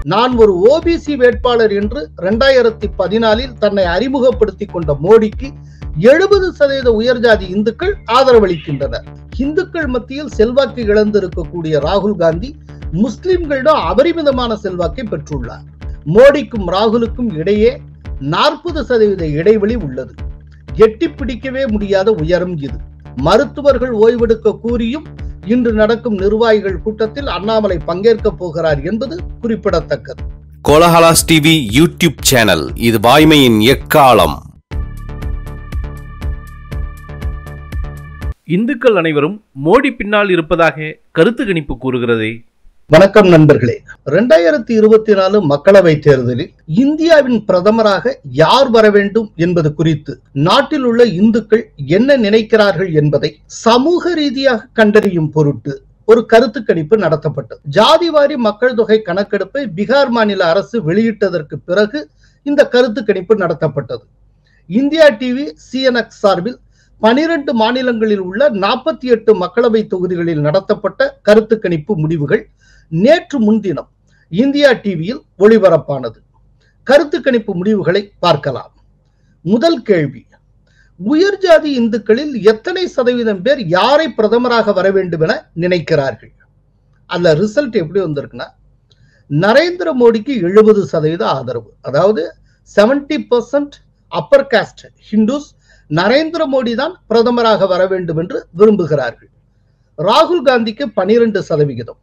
நான் ஒரு ஓபிசி வேட்பாளர் என்று இரண்டாயிரத்தி பதினாலில் தன்னை அறிமுகப்படுத்திக் கொண்ட மோடிக்கு எழுபது சதவீத உயர்ஜாதி இந்துக்கள் ஆதரவளிக்கின்றனர் இந்துக்கள் மத்தியில் செல்வாக்கு இழந்திருக்கக்கூடிய ராகுல் காந்தி முஸ்லிம்களிடம் அபரிமிதமான செல்வாக்கை பெற்றுள்ளார் மோடிக்கும் ராகுலுக்கும் இடையே நாற்பது சதவீத இடைவெளி உள்ளது எட்டி பிடிக்கவே முடியாத உயரம் இது மருத்துவர்கள் ஓய்வெடுக்க கூறியும் இன்று நடக்கும் நிர்வாகிகள் கூட்டத்தில் அண்ணாமலை பங்கேற்க போகிறார் என்பது குறிப்பிடத்தக்கது கோலஹலாஸ் டிவி யூடியூப் சேனல் இது வாய்மையின் எக்காலம் இந்துக்கள் அனைவரும் மோடி பின்னால் இருப்பதாக கருத்து கணிப்பு கூறுகிறதே வணக்கம் நண்பர்களே இரண்டாயிரத்தி இருபத்தி நாலு மக்களவை தேர்தலில் இந்தியாவின் பிரதமராக யார் வர வேண்டும் என்பது குறித்து நாட்டில் உள்ள இந்துக்கள் என்ன நினைக்கிறார்கள் என்பதை சமூக ரீதியாக கண்டறியும் பொருட்டு ஒரு கருத்து கணிப்பு நடத்தப்பட்டது ஜாதிவாரி மக்கள் தொகை கணக்கெடுப்பை பீகார் மாநில அரசு வெளியிட்டதற்கு பிறகு இந்த கருத்து கணிப்பு நடத்தப்பட்டது இந்தியா டிவி சிஎன்எக்ஸ் சார்பில் பனிரெண்டு மாநிலங்களில் உள்ள நாற்பத்தி எட்டு மக்களவை தொகுதிகளில் நடத்தப்பட்ட கருத்து கணிப்பு முடிவுகள் நேற்று முன்தினம் இந்தியா டிவியில் ஒளிபரப்பானது கருத்து கணிப்பு முடிவுகளை பார்க்கலாம் முதல் கேள்வி உயர் ஜாதி இந்துக்களில் எத்தனை சதவீதம் பேர் யாரை பிரதமராக வர வேண்டும் என நினைக்கிறார்கள் அதுல ரிசல்ட் எப்படி வந்திருக்குன்னா நரேந்திர மோடிக்கு எழுபது சதவீத ஆதரவு அதாவது seventy percent upper caste Hindus Narendra Modi தான் பிரதமராக வர வேண்டும் என்று விரும்புகிறார்கள் ராகுல் காந்திக்கு பனிரெண்டு சதவிகிதம்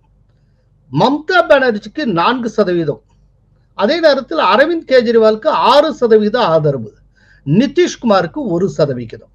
மம்தா பானர்ஜிக்கு நான்கு சதவீதம் அதே நேரத்தில் அரவிந்த் கெஜ்ரிவாலுக்கு ஆறு சதவீத ஆதரவு நிதிஷ்குமாருக்கு ஒரு சதவிகிதம்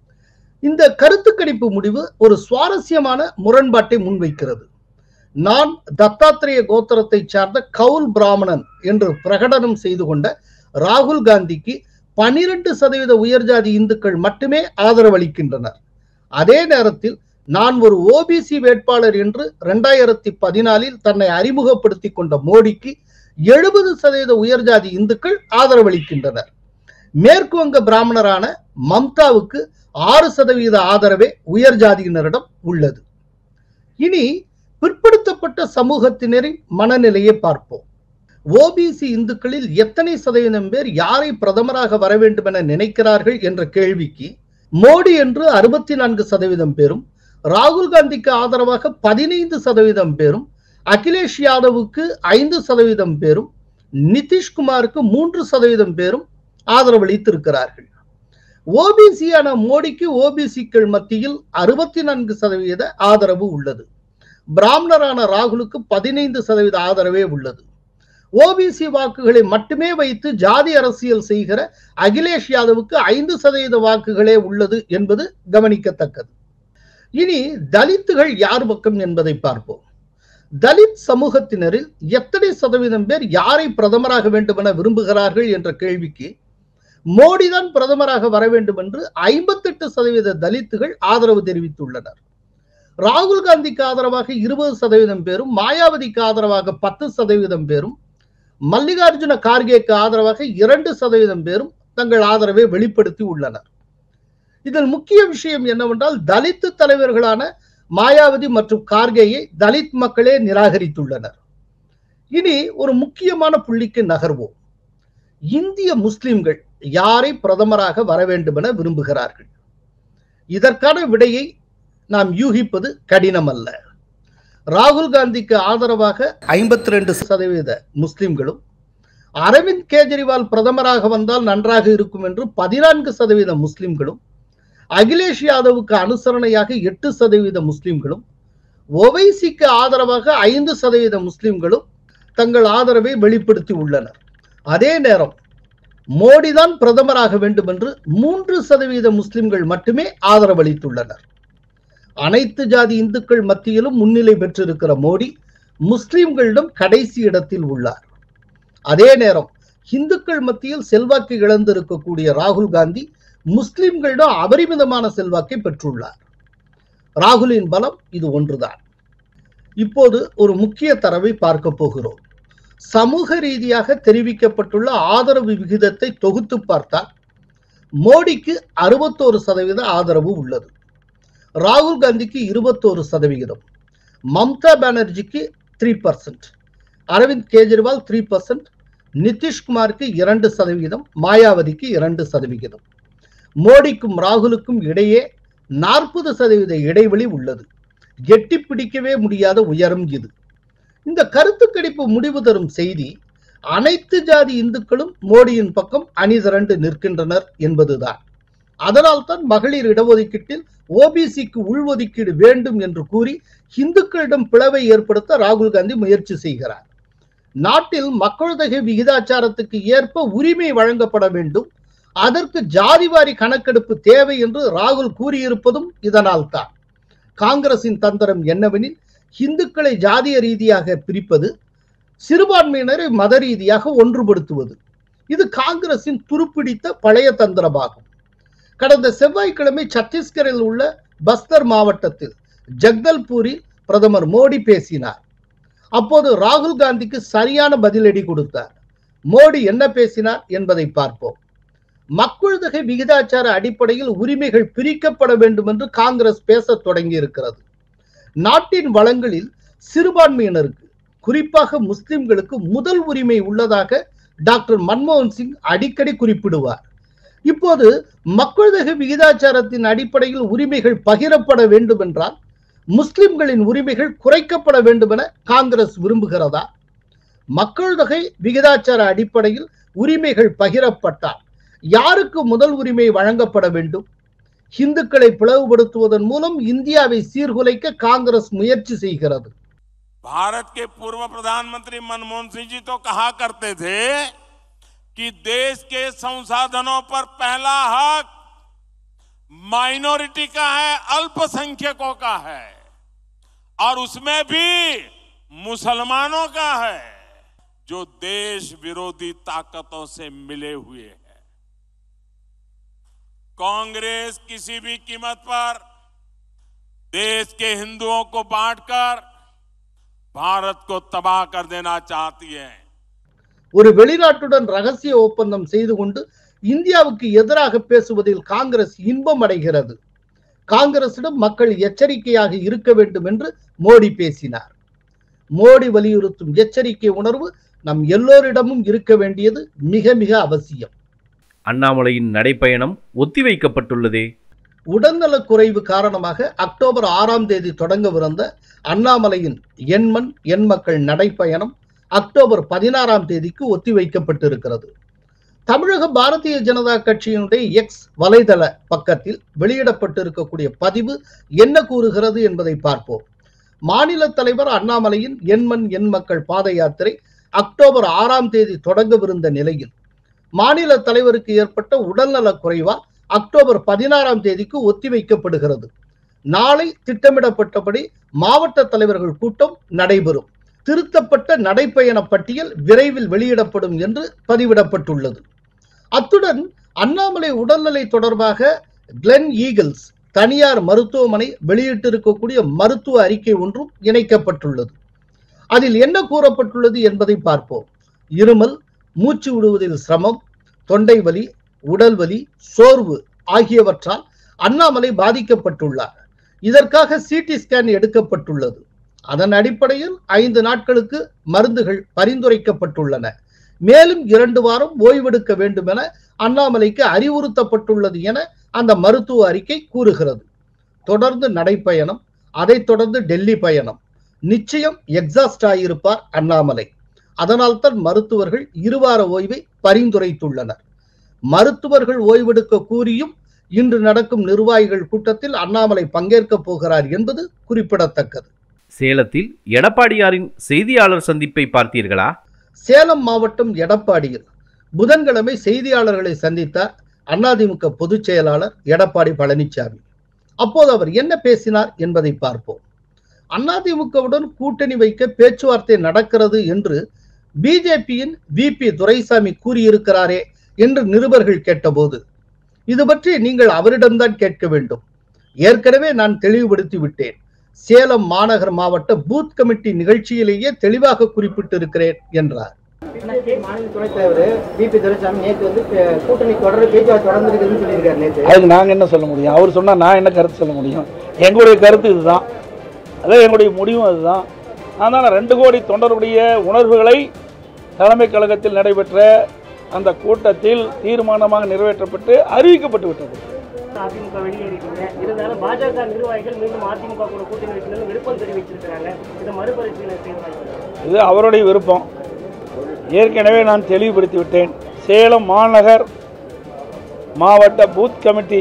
இந்த கருத்து கணிப்பு முடிவு ஒரு சுவாரஸ்யமான முரண்பாட்டை முன்வைக்கிறது நான் தத்தாத்திரேய கோத்திரத்தை சார்ந்த கவுல் பிராமணன் என்று பிரகடனம் செய்து கொண்ட ராகுல் காந்திக்கு பனிரெண்டு சதவீத உயர்ஜாதி இந்துக்கள் மட்டுமே ஆதரவளிக்கின்றனர் அதே நேரத்தில் நான் ஒரு ஓபிசி வேட்பாளர் என்று இரண்டாயிரத்தி பதினாலில் தன்னை அறிமுகப்படுத்திக் கொண்ட மோடிக்கு எழுபது சதவீத உயர்ஜாதி இந்துக்கள் ஆதரவளிக்கின்றனர் மேற்கு வங்க பிராமணரான மம்தாவுக்கு ஆறு சதவீத ஆதரவே உயர் ஜாதியினரிடம் உள்ளது இனி பிற்படுத்தப்பட்ட சமூகத்தினரின் மனநிலையை பார்ப்போம் ஓபிசி இந்துக்களில் எத்தனை சதவீதம் பேர் யாரை பிரதமராக வர வேண்டும் என நினைக்கிறார்கள் என்ற கேள்விக்கு மோடி என்று அறுபத்தி நான்கு சதவீதம் பேரும் ராகுல் காந்திக்கு ஆதரவாக பதினைந்து சதவீதம் பேரும் அகிலேஷ் யாதவுக்கு ஐந்து சதவீதம் பேரும் நிதிஷ்குமாருக்கு மூன்று சதவீதம் பேரும் ஆதரவளித்திருக்கிறார்கள் ஓபிசியான மோடிக்கு ஓபிசிக்கள் மத்தியில் அறுபத்தி நான்கு சதவீத ஆதரவு உள்ளது பிராமணரான ராகுலுக்கு பதினைந்து சதவீத ஆதரவே உள்ளது ஓபிசி வாக்குகளை மட்டுமே வைத்து ஜாதி அரசியல் செய்கிற அகிலேஷ் யாதவுக்கு ஐந்து சதவீத வாக்குகளே உள்ளது என்பது கவனிக்கத்தக்கது இனி தலித்துகள் யார் பக்கம் என்பதை பார்ப்போம் தலித் சமூகத்தினரில் எத்தனை சதவீதம் பேர் யாரை பிரதமராக வேண்டும் என விரும்புகிறார்கள் என்ற கேள்விக்கு மோடி தான் பிரதமராக வர வேண்டும் என்று ஐம்பத்தெட்டு சதவீத தலித்துகள் ஆதரவு தெரிவித்துள்ளனர் ராகுல் காந்திக்கு ஆதரவாக இருபது சதவீதம் பேரும் மாயாவதிக்கு ஆதரவாக பத்து சதவீதம் பேரும் மல்லிகார்ஜுன கார்கேக்கு ஆதரவாக இரண்டு சதவீதம் பேரும் தங்கள் ஆதரவை வெளிப்படுத்தி உள்ளனர் இதில் முக்கிய விஷயம் என்னவென்றால் தலித்து தலைவர்களான மாயாவதி மற்றும் கார்கேயை தலித் மக்களே நிராகரித்துள்ளனர் இனி ஒரு முக்கியமான புள்ளிக்கு நகர்வோம் இந்திய முஸ்லிம்கள் யாரை பிரதமராக வர வேண்டும் என விரும்புகிறார்கள் இதற்கான விடையை நாம் யூகிப்பது கடினம் அல்ல ராகுல் காந்திக்கு ஆதரவாக ஐம்பத்தி ரெண்டு சதவீத முஸ்லிம்களும் அரவிந்த் கெஜ்ரிவால் பிரதமராக வந்தால் நன்றாக இருக்கும் என்று பதினான்கு சதவீத முஸ்லிம்களும் அகிலேஷ் யாதவுக்கு அனுசரணையாக எட்டு சதவீத முஸ்லிம்களும் ஒவைசிக்கு ஆதரவாக ஐந்து சதவீத முஸ்லிம்களும் தங்கள் ஆதரவை வெளிப்படுத்தி உள்ளனர் அதே நேரம் மோடி தான் பிரதமராக வேண்டும் என்று மூன்று சதவீத முஸ்லிம்கள் மட்டுமே ஆதரவளித்துள்ளனர் அனைத்து ஜாதி இந்துக்கள் மத்தியிலும் முன்னிலை பெற்றிருக்கிற மோடி முஸ்லிம்களிடம் கடைசி இடத்தில் உள்ளார் அதே நேரம் இந்துக்கள் மத்தியில் செல்வாக்கு இழந்திருக்கக்கூடிய ராகுல் காந்தி முஸ்லிம்களிடம் அபரிமிதமான செல்வாக்கை பெற்றுள்ளார் ராகுலின் பலம் இது ஒன்றுதான் இப்போது ஒரு முக்கிய தரவை பார்க்க போகிறோம் சமூக ரீதியாக தெரிவிக்கப்பட்டுள்ள ஆதரவு விகிதத்தை தொகுத்து பார்த்தால் மோடிக்கு அறுபத்தோரு சதவீத ஆதரவு உள்ளது ராகுல் காந்திக்கு இருபத்தோரு சதவிகிதம் மம்தா பானர்ஜிக்கு three percent Arvind Kejriwal three percent நிதிஷ்குமாருக்கு இரண்டு சதவிகிதம் மாயாவதிக்கு இரண்டு சதவிகிதம் மோடிக்கும் ராகுலுக்கும் இடையே நாற்பது சதவீத இடைவெளி உள்ளது எட்டி பிடிக்கவே முடியாத உயரம் இது இந்த கருத்து கணிப்பு முடிவு தரும் செய்தி அனைத்து ஜாதி இந்துக்களும் மோடியின் பக்கம் அணிதிரண்டு நிற்கின்றனர் என்பதுதான் அதனால்தான் மகளிர் இடஒதுக்கீட்டில் ஓபிசிக்கு உள்ஒதுக்கீடு வேண்டும் என்று கூறி இந்துக்களிடம் பிளவை ஏற்படுத்த ராகுல் காந்தி முயற்சி செய்கிறார் நாட்டில் மக்கள் தொகை விகிதாச்சாரத்துக்கு ஏற்ப உரிமை வழங்கப்பட வேண்டும் அதற்கு ஜாதிவாரி கணக்கெடுப்பு தேவை என்று ராகுல் கூறியிருப்பதும் இதனால் தான் காங்கிரசின் தந்திரம் என்னவெனில் இந்துக்களை ஜாதிய ரீதியாக பிரிப்பது சிறுபான்மையினரை மத ரீதியாக ஒன்றுபடுத்துவது இது காங்கிரசின் துருப்பிடித்த பழைய தந்திரமாகும் கடந்த செவ்வாய்க்கிழமை சத்தீஸ்கரில் உள்ள பஸ்தர் மாவட்டத்தில் ஜக்தல்பூரில் பிரதமர் மோடி பேசினார் அப்போது ராகுல் காந்திக்கு சரியான பதிலடி கொடுத்தார் மோடி என்ன பேசினார் என்பதை பார்ப்போம் மக்கள் தொகை விகிதாச்சார அடிப்படையில் உரிமைகள் பிரிக்கப்பட வேண்டும் என்று காங்கிரஸ் பேசத் தொடங்கி இருக்கிறது நாட்டின் வளங்களில் சிறுபான்மையினருக்கு குறிப்பாக முஸ்லிம்களுக்கு முதல் உரிமை உள்ளதாக டாக்டர் மன்மோகன் சிங் அடிக்கடி குறிப்பிடுவார் இப்போது மக்கள் தொகை விகிதாச்சாரத்தின் அடிப்படையில் உரிமைகள் பகிரப்பட வேண்டும் என்றால் முஸ்லிம்களின் உரிமைகள் குறைக்கப்பட வேண்டும் என காங்கிரஸ் விரும்புகிறதா மக்கள் தொகை விகிதாச்சார அடிப்படையில் உரிமைகள் பகிரப்பட்டால் யாருக்கு முதல் உரிமை வழங்கப்பட வேண்டும் இந்துக்களை பிளவுபடுத்துவதன் மூலம் இந்தியாவை சீர்குலைக்க காங்கிரஸ் முயற்சி செய்கிறது भारत के पूर्व प्रधानमंत्री मनमोहन सिंह जी तो कहा करते थे कि देश के संसाधनों पर पहला हक माइनॉरिटी का है अल्पसंख्यकों का है और उसमें भी मुसलमानों का है जो देश विरोधी ताकतों से मिले हुए हैं कांग्रेस किसी भी कीमत पर देश के हिंदुओं को बांटकर भारत को तबाह कर देना चाहती है ஒரு வெளிநாட்டுடன் ரகசிய ஒப்பந்தம் செய்து கொண்டு இந்தியாவுக்கு எதிராக பேசுவதில் காங்கிரஸ் இன்பம் அடைகிறது காங்கிரசிடம் மக்கள் எச்சரிக்கையாக இருக்க வேண்டும் என்று மோடி பேசினார் மோடி வலியுறுத்தும் எச்சரிக்கை உணர்வு நம் எல்லோரிடமும் இருக்க வேண்டியது மிக மிக அவசியம் அண்ணாமலையின் நடைப்பயணம் ஒத்திவைக்கப்பட்டுள்ளதே உடல்நலக் குறைவு காரணமாக அக்டோபர் ஆறாம் தேதி தொடங்கவிருந்த அண்ணாமலையின் எண்மண் எண் மக்கள் நடைப்பயணம் அக்டோபர் பதினாறாம் தேதிக்கு ஒத்திவைக்கப்பட்டிருக்கிறது தமிழக பாரதிய ஜனதா கட்சியினுடைய எக்ஸ் வலைதள பக்கத்தில் வெளியிடப்பட்டிருக்கக்கூடிய பதிவு என்ன கூறுகிறது என்பதை பார்ப்போம் மாநில தலைவர் அண்ணாமலையின் எண்மண் எண் மக்கள் பாத யாத்திரை அக்டோபர் ஆறாம் தேதி தொடங்கவிருந்த நிலையில் மாநில தலைவருக்கு ஏற்பட்ட உடல்நலக் குறைவால் அக்டோபர் பதினாறாம் தேதிக்கு ஒத்திவைக்கப்படுகிறது நாளை திட்டமிடப்பட்டபடி மாவட்ட தலைவர்கள் கூட்டம் நடைபெறும் திருத்தப்பட்ட நடைப்பயண பட்டியல் விரைவில் வெளியிடப்படும் என்று பதிவிடப்பட்டுள்ளது அத்துடன் அண்ணாமலை உடல்நிலை தொடர்பாக கிளென் ஈகிள்ஸ் தனியார் மருத்துவமனை வெளியிட்டிருக்கக்கூடிய மருத்துவ அறிக்கை ஒன்றும் இணைக்கப்பட்டுள்ளது அதில் என்ன கூறப்பட்டுள்ளது என்பதை பார்ப்போம் இருமல் மூச்சு விடுவதில் சிரமம் தொண்டை வலி உடல் வலி சோர்வு ஆகியவற்றால் அண்ணாமலை பாதிக்கப்பட்டுள்ளார் இதற்காக சிடி ஸ்கேன் எடுக்கப்பட்டுள்ளது அதன் அடிப்படையில் ஐந்து நாட்களுக்கு மருந்துகள் பரிந்துரைக்கப்பட்டுள்ளன மேலும் இரண்டு வாரம் ஓய்வெடுக்க வேண்டும் என அண்ணாமலைக்கு அறிவுறுத்தப்பட்டுள்ளது என அந்த மருத்துவ அறிக்கை கூறுகிறது தொடர்ந்து நடைப்பயணம் அதைத் தொடர்ந்து டெல்லி பயணம் நிச்சயம் எக்ஸாஸ்ட் ஆகியிருப்பார் அண்ணாமலை அதனால்தான் மருத்துவர்கள் இருவார ஓய்வை பரிந்துரைத்துள்ளனர் மருத்துவர்கள் ஓய்வெடுக்க கூறியும் இன்று நடக்கும் நிர்வாகிகள் கூட்டத்தில் அண்ணாமலை பங்கேற்கப் போகிறார் என்பது குறிப்பிடத்தக்கது சேலத்தில் எடப்பாடியாரின் செய்தியாளர் சந்திப்பை பார்த்தீர்களா சேலம் மாவட்டம் எடப்பாடியில் புதன்கிழமை செய்தியாளர்களை சந்தித்தார் அதிமுக பொதுச் செயலாளர் எடப்பாடி பழனிசாமி அப்போது அவர் என்ன பேசினார் என்பதை பார்ப்போம் அதிமுகவுடன் கூட்டணி வைக்க பேச்சுவார்த்தை நடக்கிறது என்று பிஜேபியின் வி பி துரைசாமி கூறியிருக்கிறாரே என்று நிருபர்கள் கேட்டபோது இது பற்றி நீங்கள் அவரிடம்தான் கேட்க வேண்டும் ஏற்கனவே நான் தெளிவுபடுத்தி விட்டேன் சேலம் மாநகர் மாவட்ட பூத் கமிட்டி நிகழ்ச்சியிலேயே தெளிவாக குறிப்பிட்டிருக்கிறேன் என்றார் பிஜேபி மாநில துணைத் தலைவர் பிபி துரைசாமி நேற்று வந்து பே- கூட்டணி தொடர் பேச்சுவார்த்தை தொடர்ந்துருக்குதுன்னு சொல்லியிருக்காரு நேற்று அதுக்கு நாங்கள் என்ன சொல்ல முடியும் அவர் சொன்னால் நான் என்ன கருத்து சொல்ல முடியும் எங்களுடைய கருத்து இதுதான் அதான் எங்களுடைய முடிவும் அதுதான் அதனால் ரெண்டு கோடி தொண்டருடைய உணர்வுகளை தலைமை கழகத்தில் நடைபெற்ற அந்த கூட்டத்தில் தீர்மானமாக நிறைவேற்றப்பட்டு அறிவிக்கப்பட்டு விட்டது அதிமுக வெளியேறிட்டீங்க இருந்தாலும் பாஜக நிர்வாகிகள் மீண்டும் அதிமுக கூட கூட்டணி வைக்கணும்னு விருப்பம் தெரிவிச்சிருக்கிறாங்க இதை மறுபரிசீலனை செய்வாங்க இது அவருடைய விருப்பம் ஏற்கனவே நான் தெளிவுபடுத்தி விட்டேன் சேலம் மாநகர் மாவட்ட பூத் கமிட்டி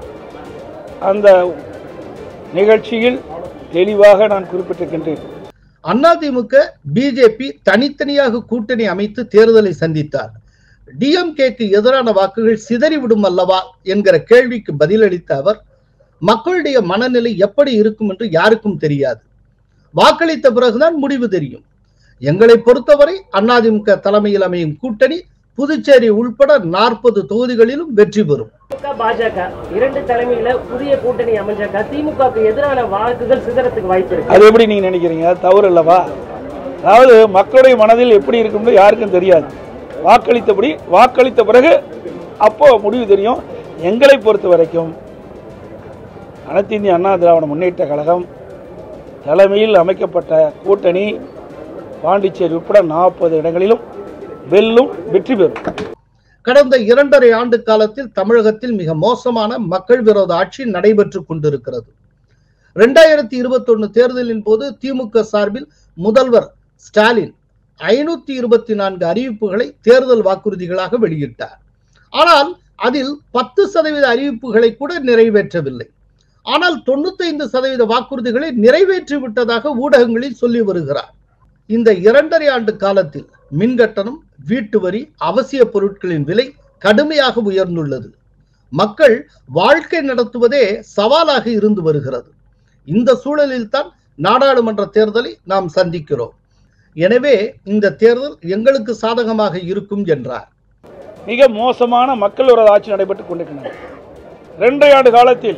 அந்த நிகழ்ச்சியில் தெளிவாக நான் குறிப்பிட்டிருக்கின்றேன் அதிமுக பிஜேபி தனித்தனியாக கூட்டணி அமைத்து தேர்தலை சந்தித்தார் டிஎம்கேக்கு எதிரான வாக்குகள் சிதறிவிடும் அல்லவா என்கிற கேள்விக்கு பதிலளித்த அவர் மக்களுடைய மனநிலை எப்படி இருக்கும் என்று யாருக்கும் தெரியாது வாக்களித்த பிறகுதான் முடிவு தெரியும் எங்களை பொறுத்தவரை அதிமுக தலைமையில் அமையும் கூட்டணி புதுச்சேரி உள்பட நாற்பது தொகுதிகளிலும் வெற்றி பெறும் திமுக பாஜக இரண்டு தலைமையில புதிய கூட்டணி அமைஞ்சாக்கா திமுகவுக்கு எதிரான வாக்குகள் சிதறத்துக்கு வாய்ப்பு இருக்கு அது எப்படி நீங்கள் நினைக்கிறீங்க அது தவறு அல்லவா அதாவது மக்களுடைய மனதில் எப்படி இருக்கும்னு யாருக்கும் தெரியாது வாக்களித்தபடி வாக்களித்த பிறகு அப்போ முடிவு தெரியும் எங்களை பொறுத்த வரைக்கும் அனைத்து இந்திய அண்ணா திராவிட முன்னேற்ற கழகம் தலைமையில் அமைக்கப்பட்ட கூட்டணி பாண்டிச்சேரி உட்பட நாற்பது இடங்களிலும் வெல்லும் வெற்றி பெறும் கடந்த இரண்டரை ஆண்டு காலத்தில் தமிழகத்தில் மிக மோசமான மக்கள் விரோத ஆட்சி நடைபெற்றுக் கொண்டிருக்கிறது இரண்டாயிரத்தி இருபத்தி தேர்தலின் போது திமுக சார்பில் முதல்வர் ஸ்டாலின் ஐநூத்தி இருபத்தி நான்கு அறிவிப்புகளை தேர்தல் வாக்குறுதிகளாக வெளியிட்டார் ஆனால் அதில் பத்து சதவீத அறிவிப்புகளை கூட நிறைவேற்றவில்லை ஆனால் தொண்ணூத்தைந்து சதவீத வாக்குறுதிகளை நிறைவேற்றி விட்டதாக ஊடகங்களில் சொல்லி வருகிறார் இந்த இரண்டரை ஆண்டு காலத்தில் மின் கட்டணம் வீட்டு வரி அவசிய பொருட்களின் விலை கடுமையாக உயர்ந்துள்ளது மக்கள் வாழ்க்கை நடத்துவதே சவாலாக இருந்து வருகிறது இந்த சூழலில் தான் நாடாளுமன்ற தேர்தலை நாம் சந்திக்கிறோம் எனவே இந்த தேர்தல் எங்களுக்கு சாதகமாக இருக்கும் என்றார் மிக மோசமான மக்கள் விரோத ஆட்சி நடைபெற்றுக் கொண்டிருக்கின்றன இரண்டரை ஆண்டு காலத்தில்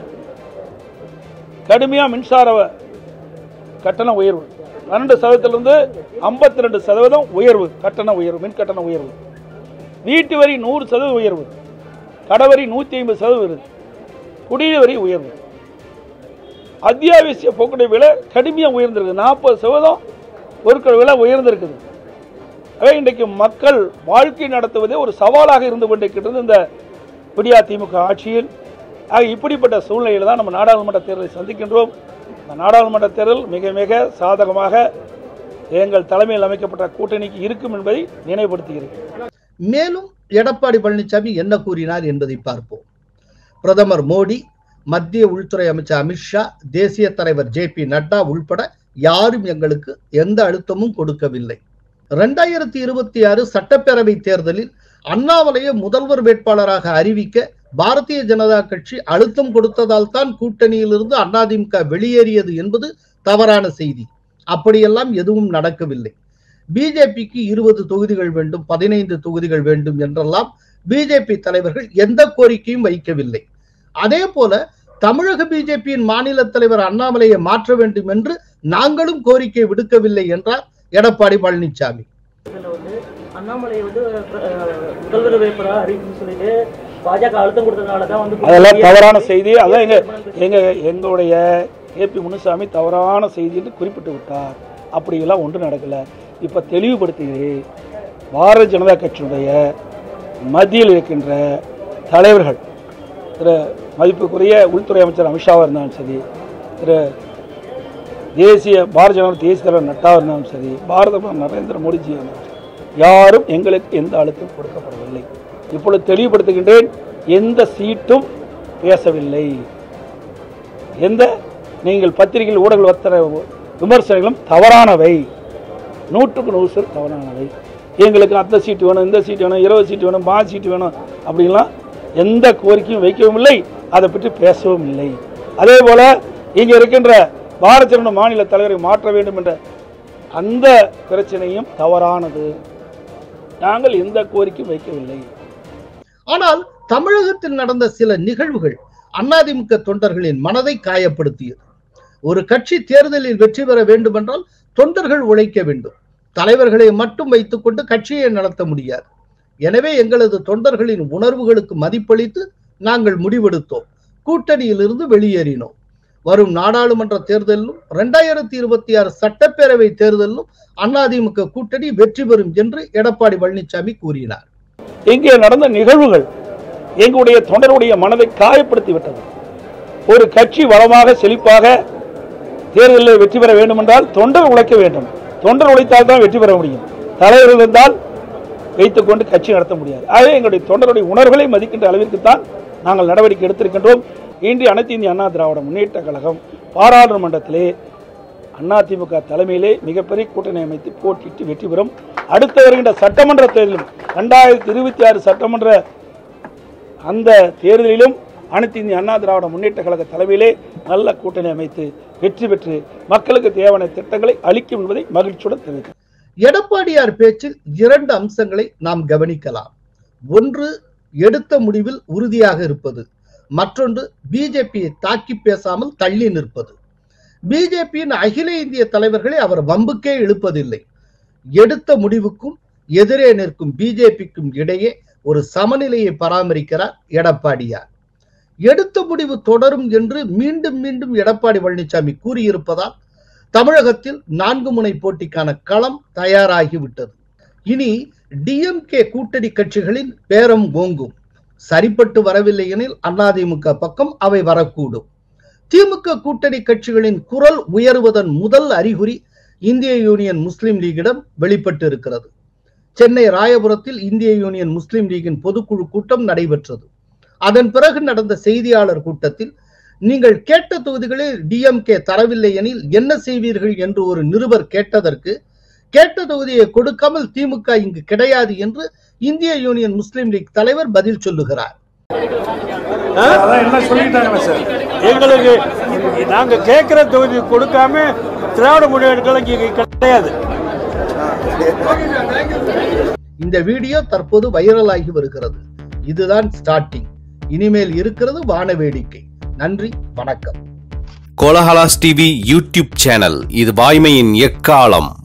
கடுமையாக மின்சார கட்டண உயர்வு பன்னெண்டு சதவீதத்திலிருந்து ஐம்பத்தி ரெண்டு சதவீதம் உயர்வு கட்டண உயர்வு மின் கட்டண உயர்வு வீட்டு வரி நூறு சதவீத உயர்வு கடவரி நூற்றி ஐம்பது சதவீதம் குடிநீர் வரி உயர்வு அத்தியாவசிய போக்குடைய விலை கடுமையாக உயர்ந்திருக்கு நாற்பது சதவீதம் பொருட்கள் விலை உயர்ந்திருக்குது எனவே இன்றைக்கு மக்கள் வாழ்க்கை நடத்துவதே ஒரு சவாலாக இருந்து கொண்டிருக்கிறது இந்த விடியா திமுக ஆட்சியில் ஆக இப்படிப்பட்ட சூழ்நிலையில் தான் நம்ம நாடாளுமன்ற தேர்தலை சந்திக்கின்றோம் இந்த நாடாளுமன்ற தேர்தல் மிக மிக சாதகமாக எங்கள் தலைமையில் அமைக்கப்பட்ட கூட்டணிக்கு இருக்கும் என்பதை நினைவுபடுத்துகிறேன் மேலும் எடப்பாடி பழனிசாமி என்ன கூறினார் என்பதை பார்ப்போம் பிரதமர் மோடி மத்திய உள்துறை அமைச்சர் அமித்ஷா தேசிய தலைவர் ஜே பி நட்டா உள்பட யாரும் எங்களுக்கு எந்த அழுத்தமும் கொடுக்கவில்லை இரண்டாயிரத்தி இருபத்தி ஆறு சட்டப்பேரவை தேர்தலில் அண்ணாமலையை முதல்வர் வேட்பாளராக அறிவிக்க பாரதிய ஜனதா கட்சி அழுத்தம் கொடுத்ததால் தான் கூட்டணியிலிருந்து அதிமுக வெளியேறியது என்பது தவறான செய்தி அப்படியெல்லாம் எதுவும் நடக்கவில்லை பிஜேபிக்கு இருபது தொகுதிகள் வேண்டும் பதினைந்து தொகுதிகள் வேண்டும் என்றெல்லாம் பிஜேபி தலைவர்கள் எந்த கோரிக்கையும் வைக்கவில்லை அதே போல தமிழக பிஜேபியின் மாநில தலைவர் அண்ணாமலையை மாற்ற வேண்டும் என்று நாங்களும் கோரிக்கை விடுக்கவில்லை என்றார் எடப்பாடி பழனிசாமி இதுல வந்து அண்ணாமலை வந்து அஹ், முதல்வர் வேட்பாளராக அறிவிக்கணும்னு சொல்லிட்டு பாஜக அழுத்தம் கொடுத்ததுனால தான் வந்து அதெல்லாம் தவறான செய்தி அதான் எங்க எங்க எங்களுடைய ஏபி முனுசாமி தவறான செய்தி என்று குறிப்பிட்டு விட்டார் அப்படியெல்லாம் ஒன்றும் நடக்கல இப்போ தெளிவுபடுத்துகிறேன் பாரதிய ஜனதா கட்சியினுடைய மத்தியில் இருக்கின்ற தலைவர்கள் திரு மதிப்புக்குரிய உள்துறை அமைச்சர் அமித்ஷாவாக இருந்தாலும் சரி திரு தேசிய பாரதிய ஜனதா தேசிய தலைவர் நட்டாவாக இருந்தாலும் சரி பாரத பிரதமர் நரேந்திர மோடிஜி இருந்தாலும் சரி, யாரும் எங்களுக்கு எந்த அழுத்தம் கொடுக்கப்படவில்லை இப்பொழுது தெளிவுபடுத்துகின்றேன் எந்த சீட்டும் பேசவில்லை எந்த நீங்கள் பத்திரிகையில் ஊடகங்கள் வர்த்தன விமர்சனங்களும் தவறானவை நூற்றுக்கு நூறு சதவீதம் தவறானவை எங்களுக்கு அந்த சீட்டு வேணும் இந்த சீட்டு வேணும் இருபது சீட்டு வேணும் பாஞ்சு சீட்டு வேணும் அப்படின்லாம் எந்த கோரிக்கையும் வைக்கவும் இல்லை அதை பற்றி பேசவும் இல்லை அதே போல இங்கே இருக்கின்ற பாரத ஜனதா மாநில தலைவரை மாற்ற வேண்டும் என்ற அந்த பிரச்சனையும் தவறானது நாங்கள் எந்த கோரிக்கையும் வைக்கவில்லை ஆனால் தமிழகத்தில் நடந்த சில நிகழ்வுகள் அதிமுக தொண்டர்களின் மனதை காயப்படுத்தியது ஒரு கட்சி தேர்தலில் வெற்றி பெற வேண்டுமென்றால் தொண்டர்கள் உழைக்க வேண்டும் தலைவர்களை மட்டும் வைத்துக்கொண்டு கட்சியை நடத்த முடியாது எனவே எங்களது தொண்டர்களின் உணர்வுகளுக்கு மதிப்பளித்து நாங்கள் முடிவெடுத்தோம் கூட்டணியிலிருந்து வெளியேறினோம் வரும் நாடாளுமன்ற தேர்தலிலும் இரண்டாயிரத்தி இருபத்தி ஆறு சட்டப்பேரவை தேர்தலிலும் அதிமுக கூட்டணி வெற்றி பெறும் என்று எடப்பாடி பழனிசாமி கூறினார் இங்கே நடந்த நிகழ்வுகள் எங்களுடைய தொண்டருடைய மனதை காயப்படுத்தி விட்டது ஒரு கட்சி வளமாக செழிப்பாக தேர்தலில் வெற்றி பெற வேண்டும் என்றால் தொண்டர் உழைக்க வேண்டும் தொண்டர் உழைத்தால் தான் வெற்றி பெற முடியும் தலைவர் இருந்தால் வைத்துக் கொண்டு கட்சி நடத்த முடியாது ஆகவே எங்களுடைய தொண்டருடைய உணர்வுகளை மதிக்கின்ற அளவிற்கு தான் நாங்கள் நடவடிக்கை எடுத்திருக்கின்றோம் இன்று அனைத்து இந்திய அண்ணா திராவிட முன்னேற்ற கழகம் பாராளுமன்றத்திலே அதிமுக தலைமையிலே மிகப்பெரிய கூட்டணி அமைத்து போட்டியிட்டு வெற்றி பெறும் அடுத்து வருகின்ற சட்டமன்ற தேர்தலும் இரண்டாயிரத்தி இருபத்தி ஆறு சட்டமன்ற அந்த தேர்தலிலும் அனைத்து இந்திய அண்ணா திராவிட முன்னேற்ற கழக தலைமையிலே நல்ல கூட்டணி அமைத்து வெற்றி பெற்று மக்களுக்கு தேவையான திட்டங்களை அளிக்கும் என்பதை மகிழ்ச்சியுடன் தெரிவிக்கிறேன் எடப்பாடியார் பேச்சில் இரண்டு அம்சங்களை நாம் கவனிக்கலாம் ஒன்று எடுத்த முடிவில் உறுதியாக இருப்பது மற்றொன்று பிஜேபியை தாக்கி பேசாமல் தள்ளி நிற்பது பிஜேபியின் அகில இந்திய தலைவர்களை அவர் வம்புக்கே இழுப்பதில்லை எடுத்த முடிவுக்கும் எதிரே நிற்கும் பிஜேபிக்கும் இடையே ஒரு சமநிலையை பராமரிக்கிறார் எடப்பாடியார் எடுத்த முடிவு தொடரும் என்று மீண்டும் மீண்டும் எடப்பாடி பழனிசாமி கூறியிருப்பதால் தமிழகத்தில் நான்கு முனை போட்டிக்கான களம் தயாராகிவிட்டது இனி டிஎம்கே கூட்டணி கட்சிகளின் பேரம் ஓங்கும் சரிப்பட்டு வரவில்லை எனில் அதிமுக பக்கம் அவை வரக்கூடும் திமுக கூட்டணி கட்சிகளின் குரல் உயருவதன் முதல் அறிகுறி இந்திய யூனியன் முஸ்லிம் லீகிடம் வெளிப்பட்டு இருக்கிறது சென்னை ராயபுரத்தில் இந்திய யூனியன் முஸ்லிம் லீகின் பொதுக்குழு கூட்டம் நடைபெற்றது அதன் பிறகு நடந்த செய்தியாளர் கூட்டத்தில் நீங்கள் கேட்ட தொகுதிகளில் டிஎம்கே தரவில்லை எனில் என்ன செய்வீர்கள் என்று ஒரு நிருபர் கேட்டதற்கு கேட்ட தொகுதியை கொடுக்காமல் திமுக இங்கு கிடையாது என்று இந்திய யூனியன் முஸ்லிம் லீக் தலைவர் பதில் சொல்லுகிறார் அதான் எல்லாம் சொல்லிட்டாங்க சார் எங்களுக்கு நாங்க கேட்கிற தொகுதி கொடுக்காம திராவிட முன்னேற்ற இங்க கிடையாது இந்த வீடியோ தற்போது வைரலாகி வருகிறது இதுதான் ஸ்டார்டிங் இனிமேல் இருக்கிறது வான வேடிக்கை நன்றி வணக்கம் கோலஹலாஸ் டிவி யூடியூப் சேனல் இது வாய்மையின் எக்காலம்